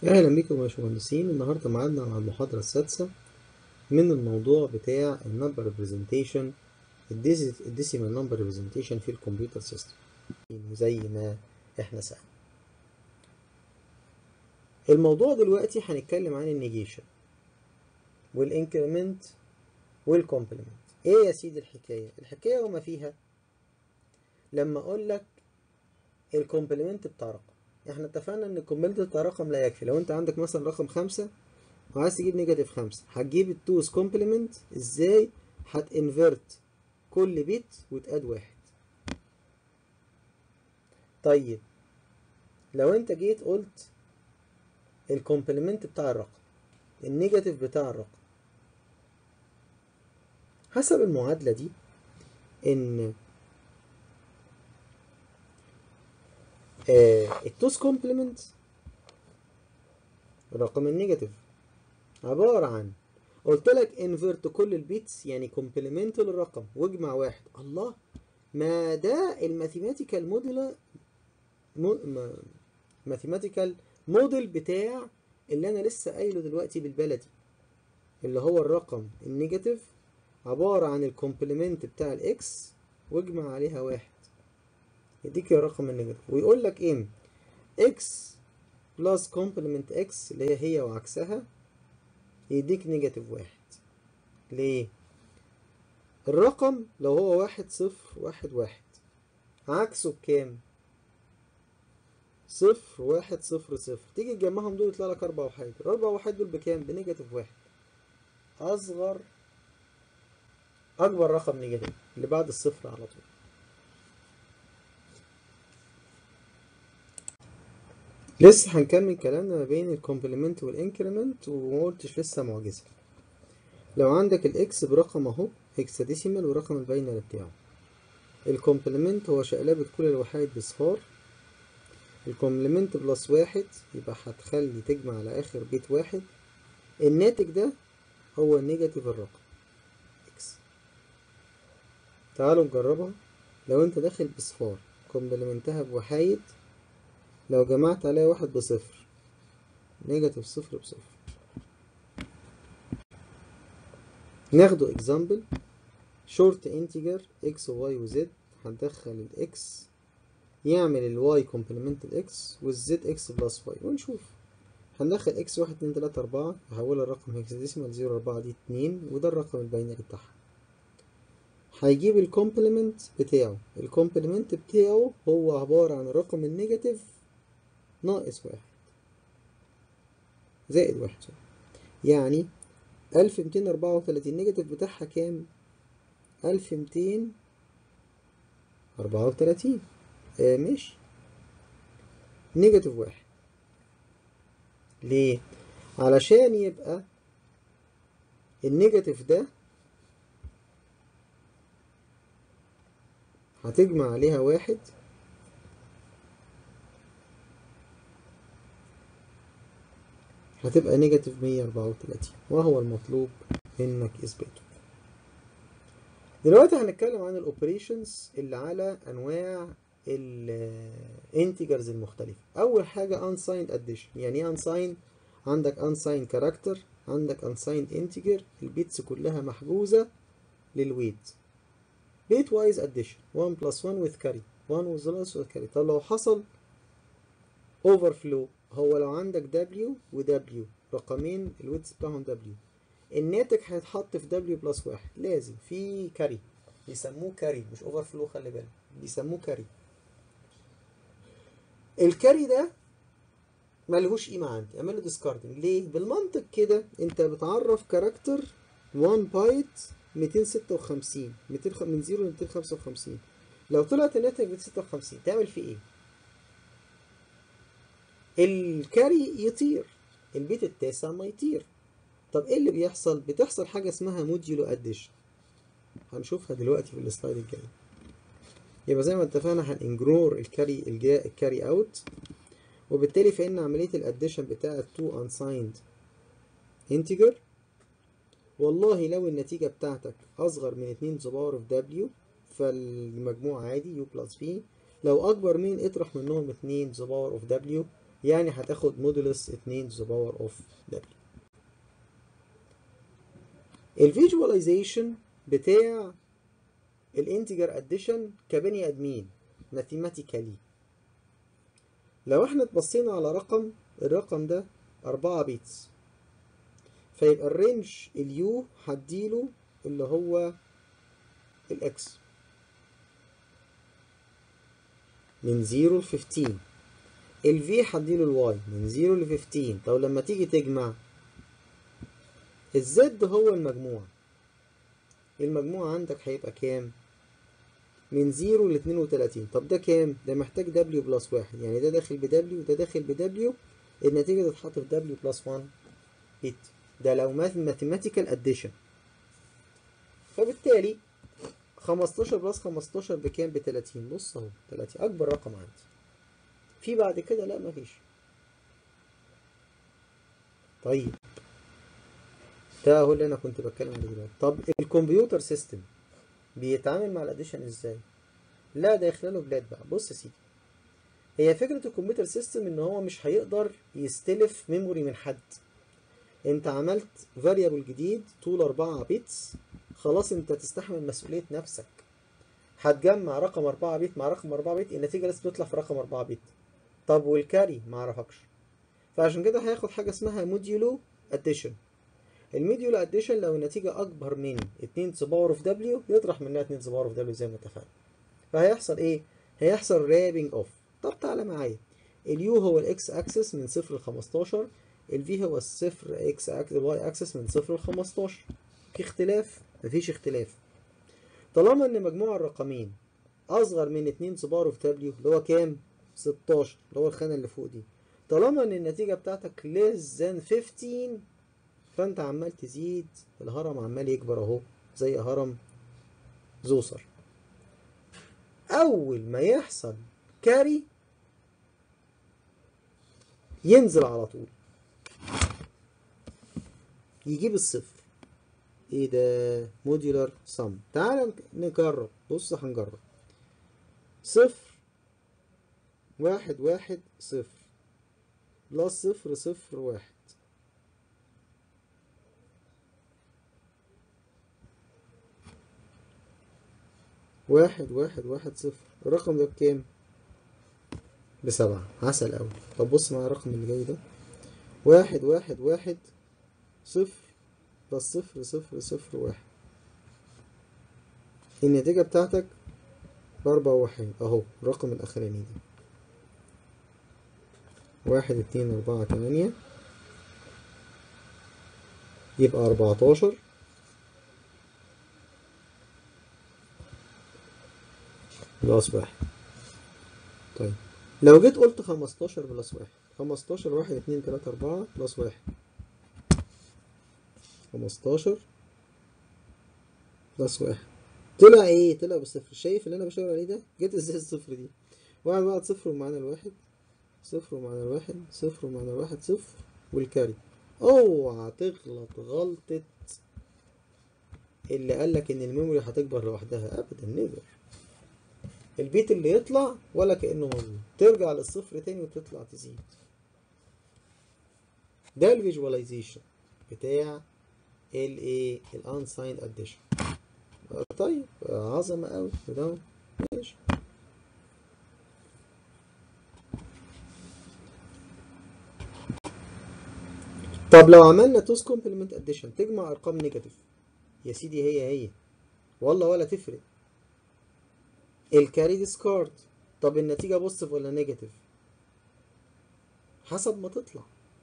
أهلا بكم يا باشمهندسين النهاردة معادنا مع المحاضرة السادسة من الموضوع بتاع النمبر ريبريزنتيشن الديسيمال نمبر ريبريزنتيشن في الكمبيوتر سيستم زي ما احنا سألنا الموضوع دلوقتي هنتكلم عن النيجيشن والانكريمنت والكومبلمنت ايه يا سيدي الحكاية الحكاية وما فيها لما اقول لك الكومبلمنت بتاع رقم احنا اتفقنا ان الكومبلمنت بتاع رقم لا يكفي لو انت عندك مثلا رقم خمسة وعايز تجيب نيجاتيف خمسة هتجيب التوز كومبلمنت ازاي هتنفرت كل بيت وتقاد واحد طيب لو انت جيت قلت الكومبلمنت بتاع الرقم النيجاتيف بتاع الرقم حسب المعادلة دي ان التوز كومبلمنت الرقم النيجاتيف عبارة عن قلت لك انفرت كل البيتس يعني كومبلمنت للرقم واجمع واحد الله ما ده الماثيماتيكال موديل ماثيماتيكال موديل بتاع اللي انا لسه قايله دلوقتي بالبلدي اللي هو الرقم النيجاتيف عبارة عن الكومبلمنت بتاع الاكس واجمع عليها واحد يديك الرقم النيجاتيف ويقول لك ايه اكس بلس كومبلمنت اكس اللي هي هي وعكسها يديك نيجاتيف واحد ليه الرقم لو هو واحد صفر واحد واحد عكسه بكام صفر واحد صفر صفر تيجي تجمعهم دول يطلع لك أربع وحيد الأربع وحيد دول بكام بنيجاتيف واحد أصغر أكبر رقم نيجاتيف اللي بعد الصفر على طول لسه هنكمل كلامنا ما بين الكومبلمنت والانكريمنت وما قلتش لسه معجزة لو عندك الاكس برقم اهو هكساديسيمال ورقم الباينري بتاعه الكومبلمنت هو شقلبة كل الوحيد بصفار الكومبلمنت بلس واحد يبقى هتخلي تجمع على اخر بيت واحد الناتج ده هو النيجاتيف الرقم اكس تعالوا نجربها لو انت داخل بصفار كومبلمنتها بوحايد لو جمعت عليها واحد بصفر نيجاتيف صفر بصفر ناخده اكزامبل شورت انتجر اكس وواي وزد هندخل الاكس يعمل الواي كومبلمنت الاكس والزد اكس بلس واي ونشوف هندخل اكس واحد اتنين تلاتة اربعة هحولها الرقم هكساديسيمال زيرو اربعة دي اتنين وده الرقم الباينري بتاعها هيجيب الكومبلمنت بتاعه الكومبلمنت بتاعه هو عبارة عن الرقم النيجاتيف ناقص واحد زائد واحد يعني ألف ميتين أربعة وتلاتين نيجاتيف بتاعها كام؟ ألف ميتين أربعة وتلاتين آه ماشي نيجاتيف واحد ليه؟ علشان يبقى النيجاتيف ده هتجمع عليها واحد هتبقى نيجاتيف مية أربعة وتلاتين وهو المطلوب منك إثباته دلوقتي هنتكلم عن الأوبريشنز اللي على أنواع الانتجرز المختلفة أول حاجة unsigned addition يعني إيه unsigned؟ عندك unsigned character عندك unsigned integer البيتس كلها محجوزة للويت بيت وايز addition 1 plus 1 with carry 1 with loss with carry طب لو حصل overflow هو لو عندك W و W رقمين الويتس بتاعهم W الناتج هيتحط في W بلس واحد لازم في كاري بيسموه كاري مش اوفر فلو خلي بالك بيسموه كاري الكاري ده ملهوش قيمة عندي اعمله ديسكاردنج ليه؟ بالمنطق كده انت بتعرف كاركتر 1 بايت 256 200 من 0 ل 255 لو طلعت الناتج 256 تعمل فيه ايه؟ الكاري يطير البيت التاسع ما يطير طب ايه اللي بيحصل بتحصل حاجه اسمها موديولو اديشن هنشوفها دلوقتي في السلايد الجاي يبقى زي ما اتفقنا هنجرور الكاري الجاي الكاري اوت وبالتالي فان عمليه الاديشن بتاعه تو انسايند انتجر والله لو النتيجه بتاعتك اصغر من 2 ذا باور اوف دبليو فالمجموع عادي يو بلس في لو اكبر من اطرح منهم 2 ذا باور اوف دبليو يعني هتاخد مودولس 2 to the power of w الفيجواليزيشن بتاع الانتجر اديشن كبني ادمين ماثيماتيكالي لو احنا اتبصينا على رقم الرقم ده 4 بيتس فيبقى الرينج اليو هديله اللي هو الاكس من 0 ل 15 الفي هديله الواي من 0 ل 15 طب لما تيجي تجمع الزد هو المجموع المجموع عندك هيبقى كام من 0 ل 32 طب ده كام ده محتاج دبليو بلس واحد يعني ده داخل بدبليو ده داخل بدبليو النتيجة تتحط في دبليو بلس 1 بيت ده لو ماثيماتيكال اديشن فبالتالي 15 بلس 15 بكام ب 30 بص اهو 30 اكبر رقم عندي في بعد كده لا مفيش طيب ده هو اللي انا كنت بتكلم عليه دلوقتي طب الكمبيوتر سيستم بيتعامل مع الاديشن ازاي لا ده يخلاله بلاد بقى بص يا سيدي هي فكرة الكمبيوتر سيستم ان هو مش هيقدر يستلف ميموري من حد انت عملت فاريبل جديد طول 4 بيتس خلاص انت تستحمل مسؤولية نفسك هتجمع رقم 4 بيت مع رقم 4 بيت النتيجة لازم تطلع في رقم 4 بيت طب والكاري معرفكش فعشان كده هياخد حاجة اسمها موديولو اديشن الموديولو اديشن لو النتيجة أكبر من 2 to باور اوف دبليو يطرح منها 2 to باور اوف دبليو زي ما اتفقنا فهيحصل ايه؟ هيحصل رابنج اوف طب تعالى معايا اليو هو الاكس اكسس من 0 ل 15 الفي هو الصفر اكس اكسس الواي اكسس من 0 ل 15 في اختلاف؟ مفيش اختلاف طالما ان مجموع الرقمين اصغر من 2 to باور اوف دبليو اللي هو كام؟ 16 اللي هو الخانة اللي فوق دي طالما ان النتيجة بتاعتك less than 15 فانت عمال تزيد الهرم عمال يكبر اهو زي هرم زوسر اول ما يحصل كاري ينزل على طول يجيب الصفر ايه ده موديولار سم تعال نجرب بص هنجرب صفر واحد واحد صفر بلس صفر صفر واحد واحد واحد واحد صفر الرقم ده بكام؟ بسبعة عسل أوي طب بص مع الرقم اللي جاي ده واحد واحد واحد صفر بلس صفر صفر صفر واحد النتيجة بتاعتك بأربعة واحد أهو الرقم الأخراني ده واحد اتنين أربعة تمانية يبقى أربعتاشر بلس واحد طيب لو جيت قلت خمستاشر بلس واحد خمستاشر واحد اتنين تلاتة أربعة بلس واحد خمستاشر بلس واحد طلع ايه؟ طلع بصفر شايف اللي أنا بشاور عليه ده؟ جيت ازاي الصفر دي؟ واحد واحد صفر ومعانا الواحد صفر ومعانا الواحد صفر ومعانا الواحد صفر والكاري اوعى تغلط غلطة اللي قالك ان الميموري هتكبر لوحدها ابدا نيفر البيت اللي يطلع ولا كأنه موجود ترجع للصفر تاني وتطلع تزيد ده الفيجواليزيشن بتاع الايه الانسايند اديشن طيب عظمة قوي ده ماشي طب لو عملنا توس كومبلمنت اديشن تجمع ارقام نيجاتيف يا سيدي هي هي والله ولا تفرق الكاري ديسكارد طب النتيجة بوزيتيف ولا نيجاتيف حسب ما تطلع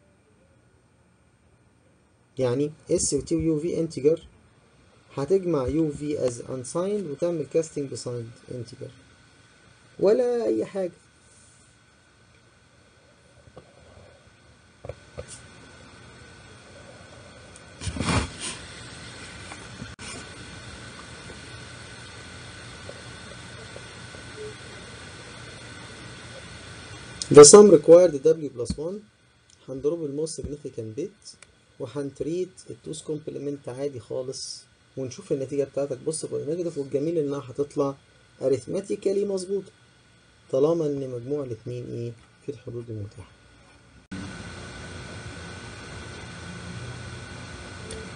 يعني اس و تي ويو في انتجر هتجمع يو في از unsigned وتعمل كاستنج بسايند انتجر ولا اي حاجة The sum required W plus 1 هنضرب الموست significant bit وهنتريت التوس كومبلمنت عادي خالص ونشوف النتيجة بتاعتك بص ولا نيجاتيف والجميل انها هتطلع arithmetically مظبوطة طالما ان مجموع الاتنين ايه في الحدود المتاحة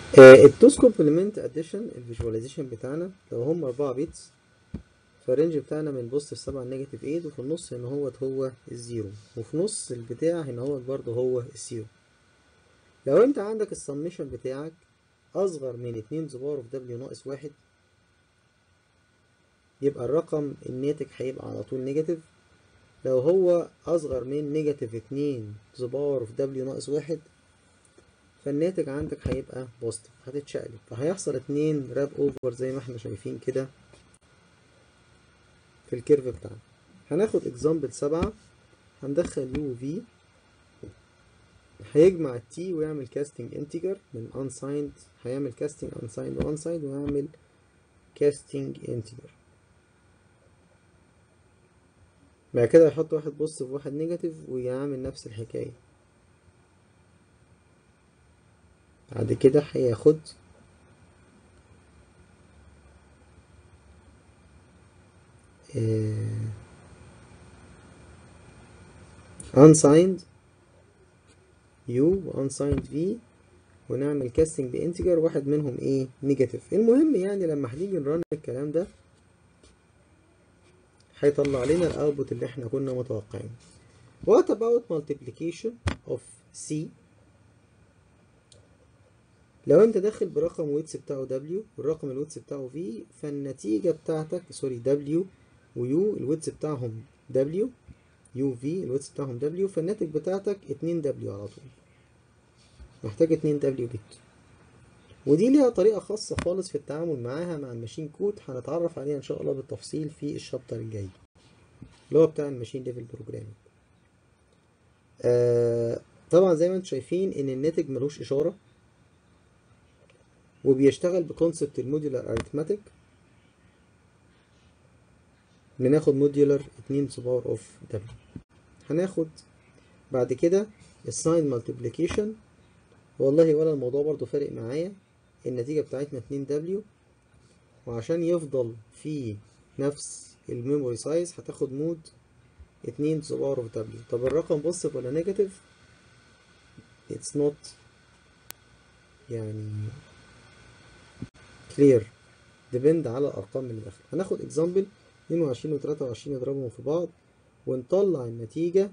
التوز كومبلمنت اديشن الفيجواليزيشن بتاعنا لو هم 4 بيتس فالرينج بتاعنا من بوزيتيف 7 لنيجاتيف 8 وفي النص هنا هو هو الزيرو وفي نص البتاع هنا هو برضه هو الزيرو لو انت عندك السميشن بتاعك اصغر من 2 زبار في دبليو ناقص واحد يبقى الرقم الناتج هيبقى على طول نيجاتيف لو هو اصغر من نيجاتيف 2 زبار في دبليو ناقص واحد فالناتج عندك هيبقى بوزيتيف هتتشقلب فهيحصل اتنين راب اوفر زي ما احنا شايفين كده في الكيرف بتاعنا هناخد اكزامبل سبعة هندخل يو في هيجمع التي ويعمل كاستنج انتجر من unsigned هيعمل كاستنج unsigned و unsigned ويعمل كاستنج انتجر بعد كده يحط واحد بوزيتيف وواحد نيجاتيف ويعمل نفس الحكاية بعد كده هياخد آه unsigned u و unsigned v ونعمل كاستنج بانتجر واحد منهم ايه نيجاتيف المهم يعني لما هنيجي نرن الكلام ده هيطلع لنا الاوتبوت اللي احنا كنا متوقعينه what about multiplication of c لو انت داخل برقم ويتس بتاعه w والرقم الويتس بتاعه v فالنتيجة بتاعتك سوري w و u الويتس بتاعهم w u v الويتس بتاعهم w فالناتج بتاعتك 2 w على طول محتاج 2 w بت ودي ليها طريقة خاصة خالص في التعامل معاها مع الماشين كود هنتعرف عليها ان شاء الله بالتفصيل في الشابتر الجاي اللي هو بتاع الماشين ليفل بروجرامينج آه طبعا زي ما انتم شايفين ان الناتج ملوش اشارة وبيشتغل بكونسبت الموديولار اريثماتيك بناخد موديولار 2 باور اوف دبليو هناخد بعد كده الساين مالتيبليكيشن والله ولا الموضوع برضو فارق معايا النتيجة بتاعتنا 2 دبليو وعشان يفضل في نفس الميموري سايز هتاخد مود 2 باور اوف دبليو طب الرقم بوزيتيف ولا نيجاتيف اتس نوت يعني كلير ديبند على الارقام اللي داخل هناخد اكزامبل 22 و 23 نضربهم في بعض ونطلع النتيجة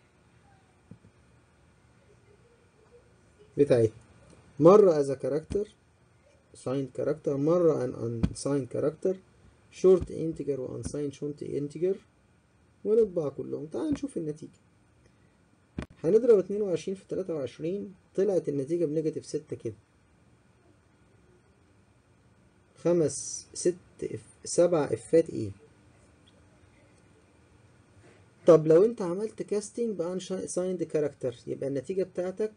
بتاعتنا مرة as a character signed character مرة an unsigned character short integer و unsigned short integer ونطبع كلهم تعال نشوف النتيجة هنضرب 22 في 23 طلعت النتيجة بنيجاتيف 6 كده خمس ست اف سبع افات ايه طب لو انت عملت كاستنج بان سايند كاركتر يبقى النتيجة بتاعتك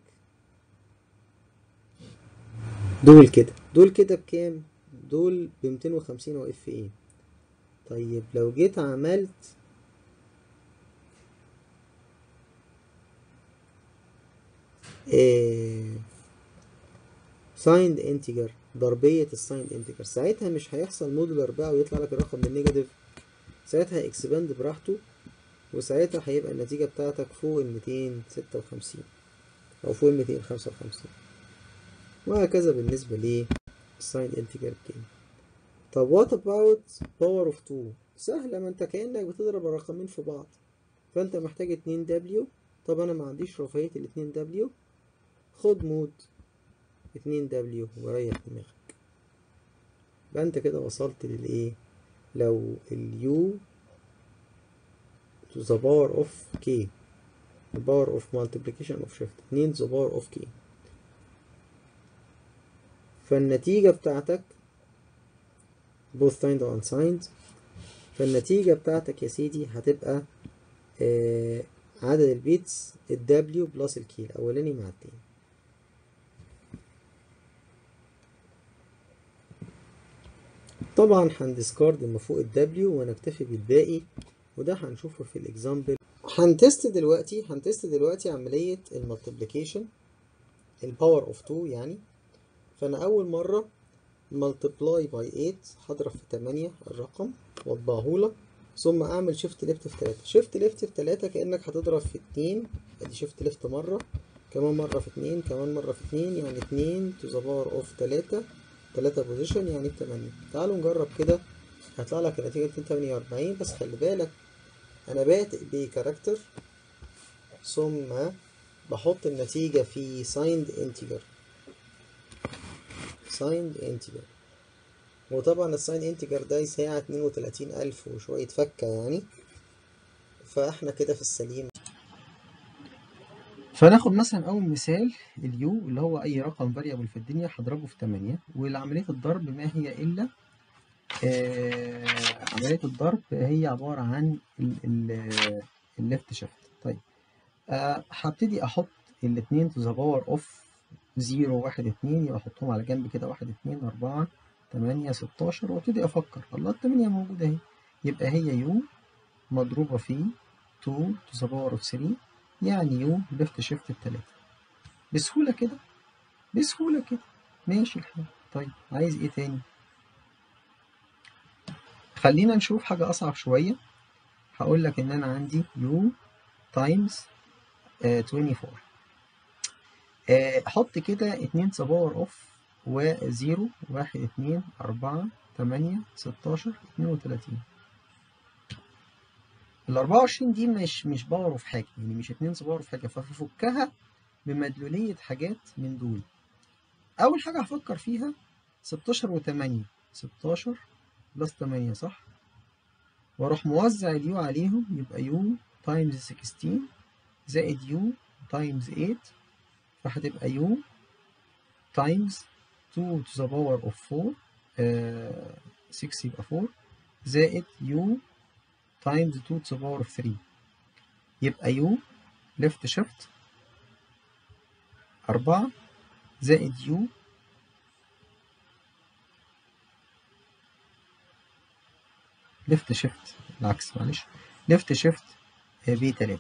دول كده دول كده بكام دول ب 250 و اف ايه طيب لو جيت عملت إيه سايند انتجر ضربية السايند انتجر ساعتها مش هيحصل مودولر بقى ويطلع لك الرقم بالنيجاتيف ساعتها اكسباند براحته وساعتها هيبقى النتيجة بتاعتك فوق ال 256 أو فوق ال 255 وهكذا بالنسبة للسايند انتجر التاني طب وات about باور اوف 2 سهلة ما انت كأنك بتضرب الرقمين في بعض فانت محتاج 2 دبليو طب انا ما عنديش رفاهية ال 2 دبليو خد مود 2 دبليو وريح دماغك يبقى انت كده وصلت للايه لو اليو to the power of k the power of multiplication of shift 2 the power of k فالنتيجة بتاعتك both signed و unsigned فالنتيجة بتاعتك يا سيدي هتبقى آه عدد البيتس ال W بلس الكي الأولاني مع التاني طبعا هندسكارد ما فوق ال W ونكتفي بالباقي وده هنشوفه في الاكزامبل هنتست دلوقتي هنتست دلوقتي عملية المالتيبليكيشن الباور اوف 2 يعني فانا اول مرة ملتبلاي باي 8 هضرب في 8 الرقم واطبعهولك ثم اعمل شيفت ليفت في 3 شيفت ليفت في 3 كانك هتضرب في 2 ادي شيفت ليفت مرة كمان مرة في اتنين كمان مرة في اتنين يعني اتنين to the power of تلاتة تلاتة بوزيشن يعني بتمانية تعالوا نجرب كده هيطلع لك النتيجة ميتين تمانية وأربعين بس خلي بالك أنا بادئ بكاركتر ثم بحط النتيجة في signed integer signed integer وطبعا الساين انتجر ده يساعد اتنين وتلاتين ألف وشوية فكة يعني فاحنا كده في السليم فناخد مثلا أول مثال اليو اللي هو أي رقم فاريبل في الدنيا هضربه في تمانية والعملية الضرب ما هي إلا آه عملية الضرب هي عبارة عن الليفت شيفت طيب آه هبتدي أحط الاتنين to the power of زيرو واحد اتنين يبقى أحطهم على جنب كده واحد اتنين أربعة تمانية ستاشر وابتدي أفكر الله التمانية موجودة أهي يبقى هي يو مضروبة في 2 to the power of 3 يعني يو ليفت شيفت التلاتة بسهولة كده بسهولة كده ماشي الحال طيب عايز ايه تاني خلينا نشوف حاجة أصعب شوية هقول لك إن أنا عندي يو تايمز 24 حط كده 2 to the power of وزيرو واحد اتنين أربعة تمانية ستاشر اتنين وتلاتين الأربعة وعشرين دي مش مش باور في حاجة يعني مش اتنين باور في حاجة فبفكها بمدلولية حاجات من دول أول حاجة هفكر فيها ستاشر وتمانية ستاشر بلس تمانية صح وأروح موزع اليو عليهم يبقى يو تايمز سكستين زائد يو تايمز ايت فهتبقى يو تايمز 2 to the power of 4 uh, 6 يبقى 4 زائد u times 2 to the power of 3 يبقى u left shift 4 زائد u left shift العكس معلش left shift ب 3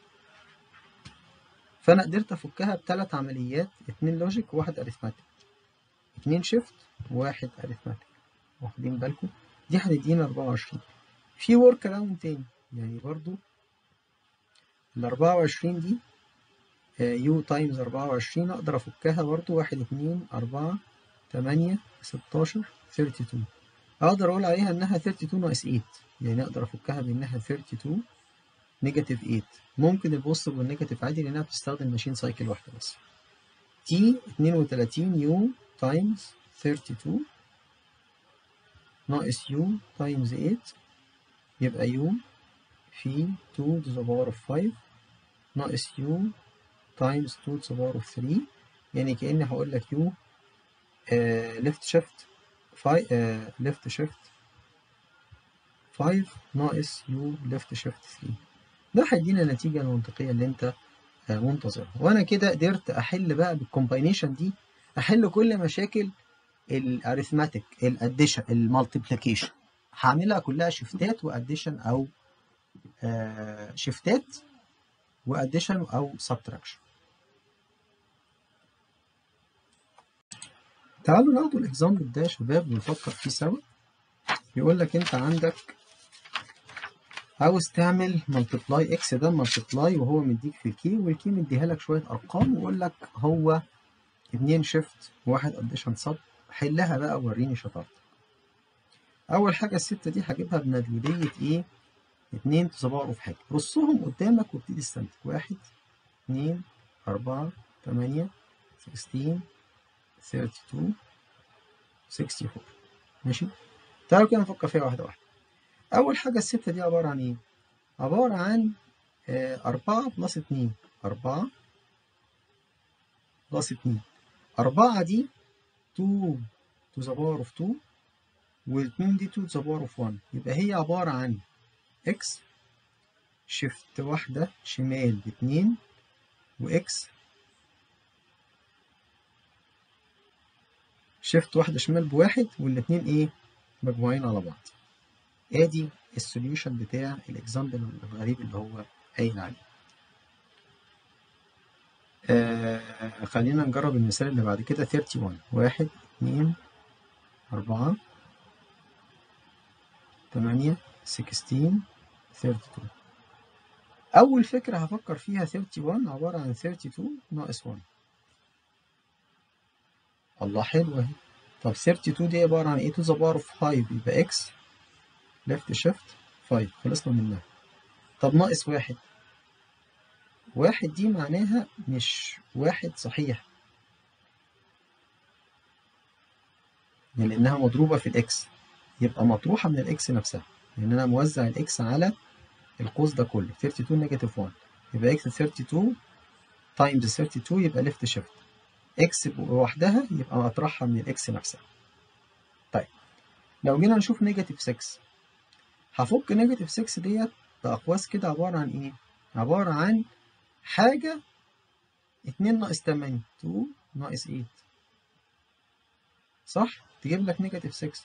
فأنا قدرت أفكها بثلاث عمليات اتنين لوجيك وواحد أريثماتيك اتنين شيفت وواحد أريثماتيك واخدين بالكم دي هتدينا أربعة وعشرين في ورك أراوند تاني يعني برضو الأربعة وعشرين دي يو تايمز أربعة وعشرين أقدر أفكها برضو واحد اتنين أربعة تمانية ستاشر ثيرتي تو أقدر أقول عليها إنها ثيرتي تو ناقص إيت يعني أقدر أفكها بإنها ثيرتي تو نيجاتيف 8 ممكن البوزيتيف والنيجاتيف عادي لأنها بتستخدم ماشين سايكل واحدة بس تي 32 يو تايمز 32 ناقص يو تايمز 8 يبقى يو في 2 to the power of 5 ناقص يو تايمز 2 to the power of 3 يعني كأني هقول لك يو ليفت شيفت 5 ليفت شيفت 5 ناقص يو ليفت شيفت 3 ده هيدينا النتيجة المنطقية اللي انت منتظرها وانا كده قدرت احل بقى بالكومباينيشن دي احل كل مشاكل الاريثماتيك الاديشن المالتيبليكيشن هعملها كلها شيفتات واديشن او آه شيفتات واديشن او سبتراكشن تعالوا ناخد الاكزامبل ده يا شباب ونفكر فيه سوا يقول لك انت عندك عاوز تعمل ملتبلاي اكس ده ملتبلاي وهو مديك في الكي والكي مديها لك شويه ارقام ويقول لك هو اتنين شيفت وواحد اديشن سب حلها بقى وريني شطارتك اول حاجه السته دي هجيبها بمدلوليه ايه اتنين تصبعوا في حاجه رصهم قدامك وابتدي استنتج واحد اتنين اربعة تمانية سكستين ثيرتي تو سكستي فور ماشي تعالوا كده نفكر فيها واحده واحده أول حاجة الستة دي عبارة عن إيه؟ عبارة عن آه أربعة بلس اتنين أربعة بلس اتنين أربعة دي تو تو ذا باور أوف تو والاتنين دي تو ذا باور أوف وان يبقى هي عبارة عن إكس شيفت واحدة شمال باتنين وإكس شيفت واحدة شمال بواحد والاتنين إيه؟ مجموعين على بعض ادي السوليوشن بتاع الاكزامبل الغريب اللي هو قايل عليه آه خلينا نجرب المثال اللي بعد كده 31 واحد اتنين أربعة تمانية 16 32 أول فكرة هفكر فيها 31 عبارة عن 32 ناقص 1 الله حلوة اهي طب 32 دي عبارة عن ايه to the power of 5 يبقى x left shift 5 خلصنا منها طب ناقص واحد واحد دي معناها مش واحد صحيح يعني لأنها مضروبة في الإكس يبقى مطروحة من الإكس نفسها لأن أنا موزع الإكس على القوس ده كله 32 نيجاتيف 1 يبقى إكس 32 تايمز 32 يبقى ليفت شيفت إكس لوحدها يبقى مطرحها من الإكس نفسها طيب لو جينا نشوف نيجاتيف 6 هفك نيجاتيف 6 ديت بأقواس كده عبارة عن إيه؟ عبارة عن حاجة 2 ناقص 8 2 ناقص 8 صح؟ تجيب لك نيجاتيف 6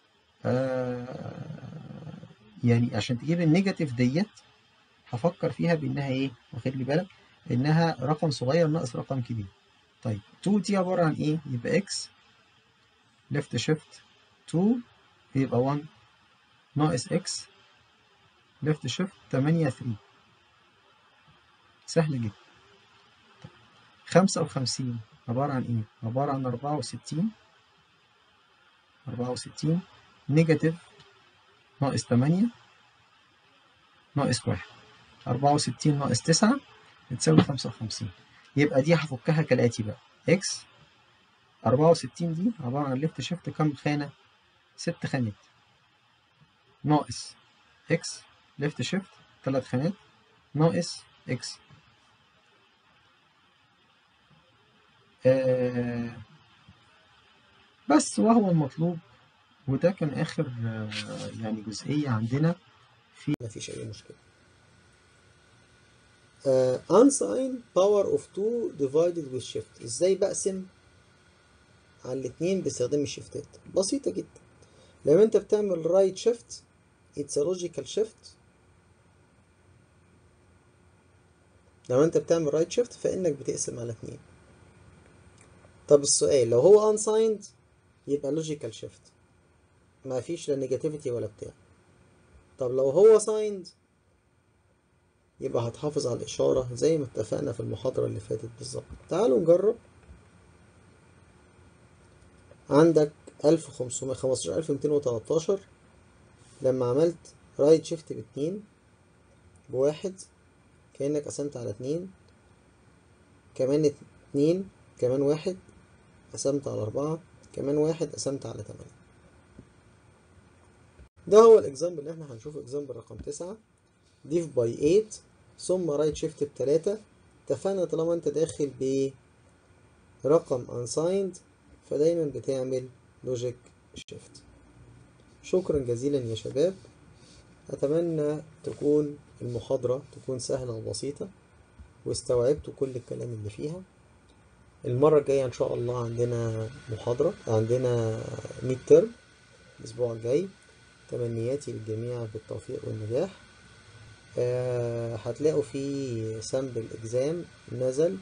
آه يعني عشان تجيب النيجاتيف ديت هفكر فيها بإنها إيه؟ واخد لي بالك؟ إنها رقم صغير ناقص رقم كبير طيب 2 دي عبارة عن إيه؟ يبقى إكس ليفت شيفت 2 يبقى 1 ناقص إكس ليفت شيفت 8 3 سهل جدا خمسة وخمسين عبارة عن إيه؟ عبارة عن أربعة وستين أربعة وستين نيجاتيف ناقص تمانية ناقص واحد أربعة وستين ناقص تسعة بتساوي خمسة وخمسين يبقى دي هفكها كالآتي بقى إكس أربعة وستين دي عبارة عن ليفت شيفت كام خانة؟ ست خانات ناقص إكس ليفت شيفت تلات خانات ناقص إكس آه بس وهو المطلوب وده كان آخر آه يعني جزئية عندنا في مفيش أي مشكلة uh, unsigned power of 2 divided with shift ازاي بقسم على الاتنين باستخدام الشيفتات بسيطة جدا لما انت بتعمل right shift it's a logical shift لو انت بتعمل right shift فانك بتقسم على اتنين طب السؤال لو هو unsigned يبقى logical shift ما فيش لا negativity ولا بتاع طب لو هو signed يبقى هتحافظ على الإشارة زي ما اتفقنا في المحاضرة اللي فاتت بالظبط تعالوا نجرب عندك ألف خمسمية خمستاشر ألف ميتين وتلاتاشر لما عملت رايت شيفت باتنين بواحد كأنك قسمت على اتنين كمان اتنين كمان واحد قسمت على أربعة كمان واحد قسمت على تمانية ده هو الإكزامبل اللي احنا هنشوفه إكزامبل رقم تسعة ديف باي 8 ثم رايت شيفت بتلاتة اتفقنا طالما انت داخل برقم unsigned فدايما بتعمل لوجيك شيفت شكرا جزيلا يا شباب أتمنى تكون المحاضرة تكون سهلة وبسيطة واستوعبتوا كل الكلام اللي فيها المرة الجاية إن شاء الله عندنا محاضرة عندنا ميد ترم الأسبوع الجاي تمنياتي للجميع بالتوفيق والنجاح آه هتلاقوا في سامبل اكزام نزل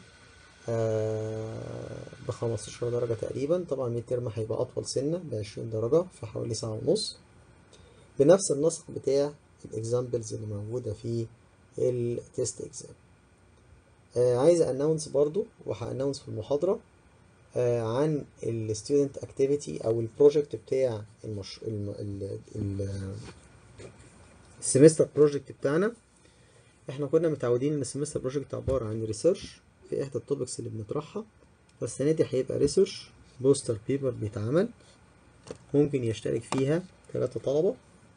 آه بخمستاشر درجة تقريبا طبعا ميد ترم هيبقى أطول سنة بعشرين درجة في حوالي ساعة ونص بنفس النسق بتاع الاكزامبلز اللي موجودة في التست اكزام آه عايز اناونس برضو وهاناونس في المحاضرة آه عن الستودنت اكتيفيتي او البروجكت بتاع المش... الم... ال... ال... السمستر بروجكت بتاعنا احنا كنا متعودين ان السمستر بروجكت عبارة عن ريسيرش في احدى التوبكس اللي بنطرحها فالسنة دي هيبقى ريسيرش بوستر بيبر بيتعمل ممكن يشترك فيها ثلاثة طلبة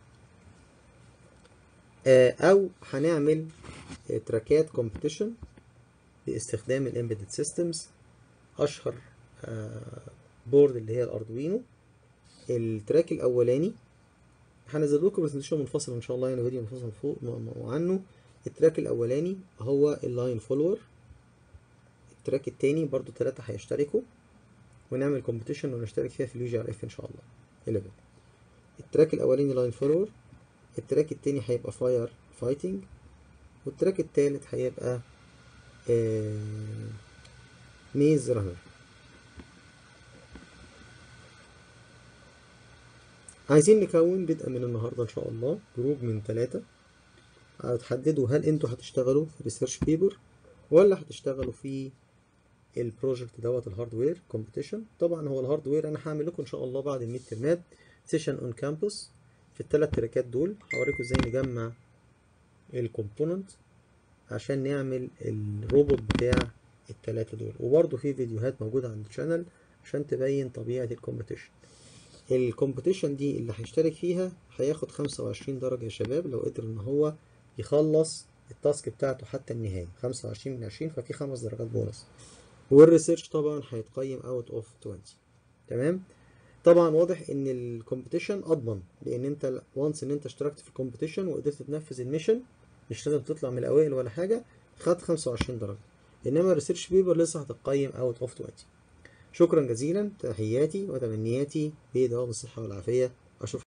آه او هنعمل آه تراكات كومبيتيشن باستخدام الامبيدد سيستمز اشهر بورد اللي هي الاردوينو التراك الاولاني هنزل لكم برزنتيشن منفصل ان شاء الله يعني فيديو منفصل فوق عنه التراك الاولاني هو اللاين فولور التراك التاني برضو ثلاثة هيشتركوا ونعمل كومبيتيشن ونشترك فيها في اليو جي ار اف ان شاء الله 11 التراك الاولاني لاين فولور التراك التاني هيبقى فاير فايتنج والتراك التالت هيبقى آه ميز رانر عايزين نكون بدءا من النهاردة إن شاء الله جروب من ثلاثة هتحددوا هل انتوا هتشتغلوا في ريسيرش بيبر ولا هتشتغلوا في البروجكت دوت الهاردوير كومبيتيشن طبعا هو الهاردوير انا هعمل لكم ان شاء الله بعد الميد ترمات سيشن اون كامبوس في الثلاث تراكات دول هوريكم ازاي نجمع الكومبوننت عشان نعمل الروبوت بتاع الثلاثه دول وبرده في فيديوهات موجوده على الشانل عشان تبين طبيعه الكومبيتيشن الكومبيتيشن دي اللي هيشترك فيها هياخد 25 درجه يا شباب لو قدر ان هو يخلص التاسك بتاعته حتى النهايه 25 من 20 ففي خمس درجات بونص والريسيرش طبعا هيتقيم اوت اوف 20 تمام طبعا واضح ان الكومبيتيشن اضمن لان انت وانس ان انت اشتركت في الكومبيتيشن وقدرت تنفذ الميشن مش لازم تطلع من الاوائل ولا حاجه خدت 25 درجه انما الريسيرش بيبر لسه هتقيم اوت اوف 20 شكرا جزيلا تحياتي وتمنياتي بدوام الصحه والعافيه اشوف